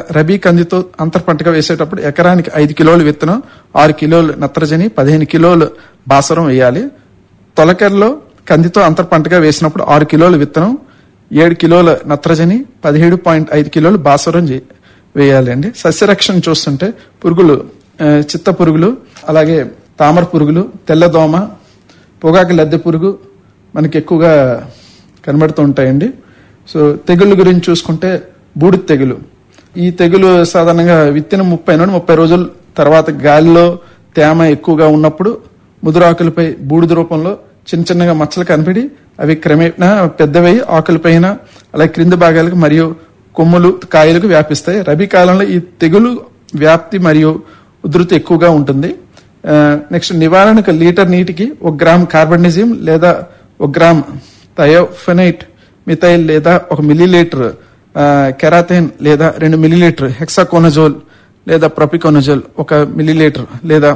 రబీ కందితో అంతర పంటగా వేసేటప్పుడు ఎకరానికి ఐదు కిలోలు విత్తనం ఆరు కిలోలు నత్రజని పదిహేను కిలోలు బాసరం వేయాలి తొలకరలో కందితో అంతర పంటగా వేసినప్పుడు ఆరు కిలోల విత్తనం ఏడు కిలోల నత్రజని పదిహేడు పాయింట్ ఐదు కిలోలు బాసరం చే- వేయాలండి సస్యరక్షణ చూస్తుంటే పురుగులు ఆ, చిత్త పురుగులు అలాగే తామర పురుగులు తెల్లదోమ పొగాకు లద్దె పురుగు మనకి ఎక్కువగా కనబడుతూ ఉంటాయండి సో తెగుళ్ళ గురించి చూసుకుంటే బూడిద తెగులు ఈ తెగులు సాధారణంగా విత్తిన ముప్పై నుండి ముప్పై రోజుల తర్వాత గాలిలో తేమ ఎక్కువగా ఉన్నప్పుడు ముదురాకులపై బూడిద రూపంలో చిన్న చిన్నగా మచ్చలు కనపడి అవి క్రమేణా పెద్దవై ఆకులపైన అలాగే క్రింది భాగాలకు మరియు కొమ్ములు కాయలకు వ్యాపిస్తాయి రబీ కాలంలో ఈ తెగులు వ్యాప్తి మరియు ఉధృతి ఎక్కువగా ఉంటుంది నెక్స్ట్ నివారణకు లీటర్ నీటికి ఒక గ్రామ్ కార్బనిజం లేదా ఒక గ్రామ్ థయోఫెనైట్ మిథైల్ లేదా ఒక మిల్లీలీటర్ కెరాథైన్ లేదా రెండు మిల్లీలీటర్ హెక్సాకోనజోల్ లేదా ప్రొపికోనజోల్ ఒక మిల్లీలీటర్ లేదా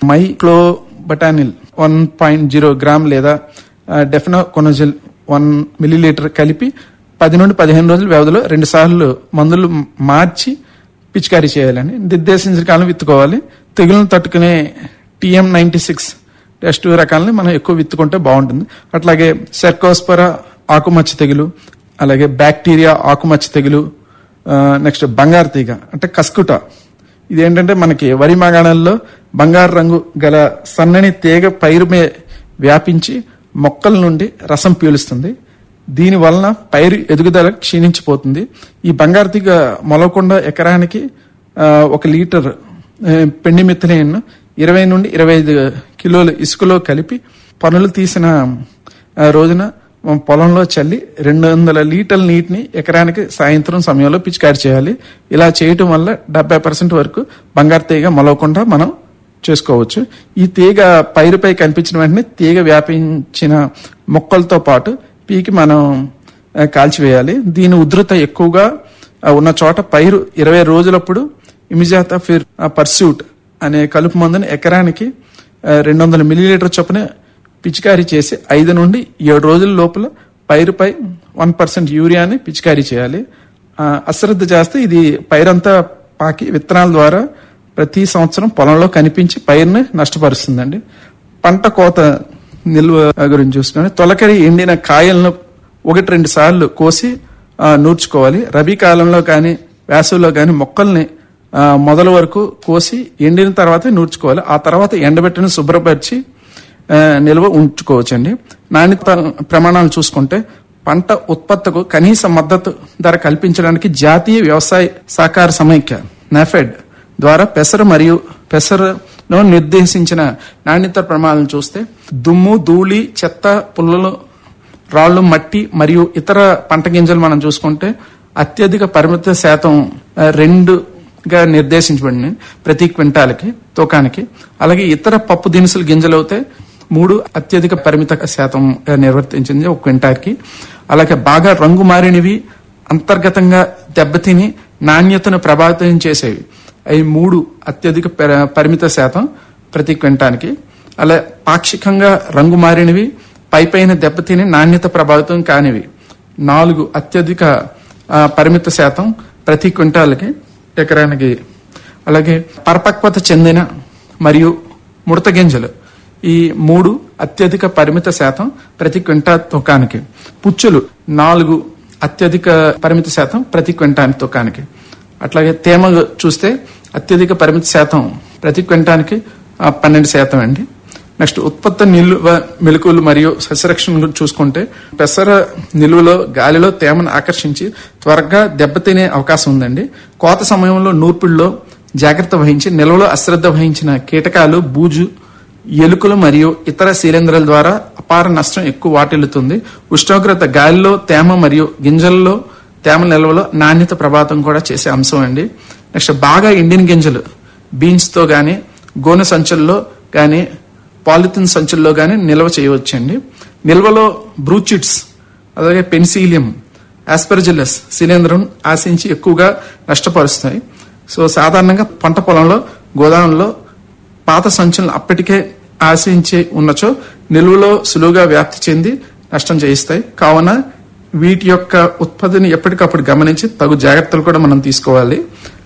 myclobutanil one point zero gram లేదా డెఫినోకొనజోల్ వన్ మిల్లీలీటర్ కలిపి పది నుండి పదిహేను రోజుల వ్యవధిలో రెండు సార్లు మందులు మార్చి పిచికారీ చేయాలని నిర్దేశించిన కాలం విత్తుకోవాలి తెగులను తట్టుకునే TM ninety six test two రకాలని మనం ఎక్కువ విత్తుకుంటే బాగుంటుంది అట్లాగే సెర్కోస్పరా ఆకుమచ్చ తెగులు అలాగే బ్యాక్టీరియా ఆకుమచ్చ తెగులు నెక్స్ట్ బంగారు తీగ అంటే కస్కుట ఇది ఏంటంటే మనకి వరి మాగాణాల్లో బంగారు రంగు గల సన్నని తీగ పైరు మీద వ్యాపించి మొక్కల నుండి రసం పీలుస్తుంది దీని వలన పైరు ఎదుగుదల క్షీణించిపోతుంది ఈ బంగారు తీగ మొలవకుండా ఎకరానికి ఆ, ఒక లీటర్ ఆ, పెండి మిథలేన్ ఇరవై నుండి ఇరవై ఐదు కిలోల ఇసుకలో కలిపి పనులు తీసిన ఆ, రోజున మనం పొలంలో చల్లి రెండు వందల లీటర్ల నీటిని ఎకరానికి సాయంత్రం సమయంలో పిచికారి చేయాలి ఇలా చేయటం వల్ల డెబ్బై పర్సెంట్ వరకు బంగారు తీగ మొలవకుండా మనం చేసుకోవచ్చు ఈ తీగ పైరుపై కనిపించిన వెంటనే తీగ వ్యాపించిన మొక్కలతో పాటు పీకి మనం ఆ, కాల్చివేయాలి దీని ఉధృత ఎక్కువగా ఆ, ఉన్న చోట పైరు ఇరవై రోజులప్పుడు ఇమిజాతా ఫిర్ పర్స్యూట్ అనే కలుపు మందుని ఎకరానికి రెండు వందల మిల్లీలీటర్ చొప్పున పిచికారీ చేసి ఐదు నుండి ఏడు రోజుల లోపల పైరుపై వన్ పర్సెంట్ యూరియాని పిచికారీ చేయాలి ఆ, అశ్రద్ధ చేస్తే ఇది పైరంతా పాకి విత్తనాల ద్వారా ప్రతి సంవత్సరం పొలంలో కనిపించి పైరుని నష్టపరుస్తుందండి పంట కోత నిల్వ గురించి చూసుకొని తొలకరి ఎండిన కాయలను ఒకటి రెండు సార్లు కోసి ఆ, నూర్చుకోవాలి రబీ కాలంలో కానీ వేసవిలో కానీ మొక్కల్ని ఆ, మొదల వరకు కోసి ఎండిన తర్వాతే నూర్చుకోవాలి ఆ తర్వాత ఎండబెట్టిన శుభ్రపరిచి ఆ, నిల్వ ఉంచుకోవచ్చండి నాణ్యత ప్రమాణాలు చూసుకుంటే పంట ఉత్పత్తుకు కనీస మద్దతు ధర కల్పించడానికి జాతీయ వ్యవసాయ సహకార సమైక్య నాఫెడ్ ద్వారా పెసర మరియు పెసరను నిర్దేశించిన నాణ్యత ప్రమాణాలను చూస్తే దుమ్ము ధూళి చెత్త పుల్లలు రాళ్లు మట్టి మరియు ఇతర పంట గింజలు మనం చూసుకుంటే అత్యధిక పరిమిత శాతం ఆ, రెండుగా నిర్దేశించబడింది ప్రతి క్వింటాలకి తూకానికి అలాగే ఇతర పప్పు దినుసులు గింజలు అయితే మూడు అత్యధిక పరిమిత శాతం నిర్వర్తించింది ఒక క్వింటాల్కి అలాగే బాగా రంగు మారినవి అంతర్గతంగా దెబ్బతిని నాణ్యతను ప్రభావితం చేసేవి అవి మూడు అత్యధిక పెర- పరిమిత శాతం ప్రతి క్వింటానికి అలా పాక్షికంగా రంగు మారినవి పై పైన దెబ్బతిని నాణ్యత ప్రభావితం కానివి నాలుగు అత్యధిక ఆ, పరిమిత శాతం ప్రతి క్వింటాల్కి ఎకరానికి అలాగే పరిపక్వత చెందిన మరియు ముడత గింజలు ఈ మూడు అత్యధిక పరిమిత శాతం ప్రతి క్వింటా తూకానికి పుచ్చులు నాలుగు అత్యధిక పరిమిత శాతం ప్రతి క్వింటానికి తూకానికి అట్లాగే తేమ చూస్తే అత్యధిక పరిమిత శాతం ప్రతి క్వింటానికి ఆ, పన్నెండు శాతం అండి నెక్స్ట్ ఉత్పత్తి నిల్వ మెలకువలు మరియు సస్యరక్షణ గురించి చూసుకుంటే పెసర నిల్వలో గాలిలో తేమను ఆకర్షించి త్వరగా దెబ్బతినే అవకాశం ఉందండి కోత సమయంలో నూర్పిడిలో జాగ్రత్త వహించి నిల్వలో అశ్రద్ధ వహించిన కీటకాలు బూజు ఎలుకలు మరియు ఇతర శీలేంధ్రాల ద్వారా అపార నష్టం ఎక్కువ వాటిల్లుతుంది ఉష్ణోగ్రత గాలిలో తేమ మరియు గింజల్లో తేమ నిల్వలో నాణ్యత ప్రభావితం కూడా చేసే అంశం అండి నెక్స్ట్ బాగా ఎండిన గింజలు బీన్స్ తో గాని గోనె సంచుల్లో గాని పాలిథిన్ సంచుల్లో గాని నిల్వ చేయవచ్చండి నిల్వలో బ్రూచిట్స్ అలాగే పెన్సీలియం ఆస్పర్జిల్లస్ శిలీంధ్రం ఆశించి ఎక్కువగా నష్టపరుస్తాయి సో సాధారణంగా పంట పొలంలో గోదాములో పాత సంచులను అప్పటికే ఆశించి ఉన్నచో నిల్వలో సులువుగా వ్యాప్తి చెంది నష్టం చేయిస్తాయి కావున వీటి యొక్క ఉత్పత్తిని ఎప్పటికప్పుడు గమనించి తగు జాగ్రత్తలు కూడా మనం తీసుకోవాలి